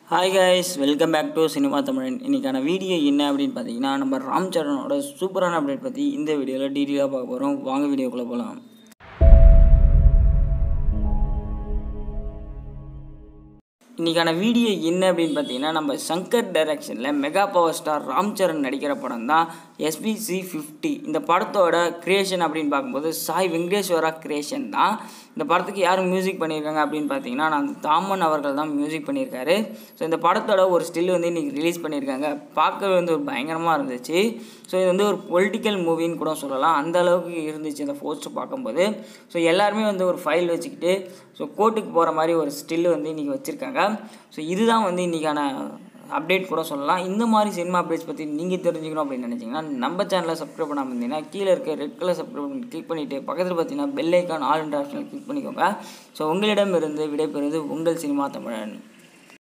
hi guys welcome back to cinema Tamilan இன்றைக்கான video என்ன அப்படின்னு பார்த்தீங்கன்னா நம்ம ராம் சரணோட சூப்பரான அப்டேட் பற்றி இந்த வீடியோவில் டீட்டெயிலாக பார்க்க போகிறோம் வாங்க வீடியோக்குள்ளே போகலாம் இன்றைக்கான வீடியோ என்ன அப்படின்னு பார்த்தீங்கன்னா நம்ம சங்கர் டைரக்ஷனில் mega power star Ram Charan நடிக்கிற படம் தான் எஸ்பிசி ஃபிஃப்டி இந்த படத்தோட கிரியேஷன் அப்படின்னு பார்க்கும்போது சாய் வெங்கடேஸ்வரா கிரியேஷன் தான் இந்த படத்துக்கு யார் மியூசிக் பண்ணியிருக்காங்க அப்படின்னு பார்த்தீங்கன்னா நான் தாமன் அவர்கள் தான் மியூசிக் பண்ணியிருக்காரு ஸோ இந்த படத்தோட ஒரு ஸ்டில் வந்து இன்றைக்கி ரிலீஸ் பண்ணியிருக்காங்க பார்க்கவே வந்து ஒரு பயங்கரமாக இருந்துச்சு ஸோ இது வந்து ஒரு பொலிட்டிக்கல் மூவின்னு கூட சொல்லலாம் அந்த அளவுக்கு இருந்துச்சு இந்த போஸ்ட்டு பார்க்கும்போது ஸோ எல்லாருமே வந்து ஒரு ஃபைல் வச்சுக்கிட்டு ஸோ கோர்ட்டுக்கு போகிற மாதிரி ஒரு ஸ்டில்லு வந்து இன்றைக்கி வச்சுருக்காங்க ஸோ இதுதான் வந்து இன்றைக்கான அப்டேட் கூட சொல்லலாம் இந்த மாதிரி சினிமா அப்டேட்ஸ் பற்றி நீங்கள் தெரிஞ்சுக்கணும் அப்படின்னு நினச்சிங்கன்னா நம்ம சேனலை சப்ஸ்கிரைப் பண்ணாமல் இருந்தீங்கன்னா கீழே இருக்க ரெட் கலர் சப்ஸ்கிரைப் பண்ணி கிளிக் பண்ணிவிட்டு பக்கத்தில் பார்த்தீங்கன்னா பெல் ஐக்கான் ஆல் இன்டர் ஆப்ஷனில் கிளிக் பண்ணிக்கோங்க ஸோ உங்களிடமிருந்து விடைபெறுவது உங்கள் சினிமா தமிழன்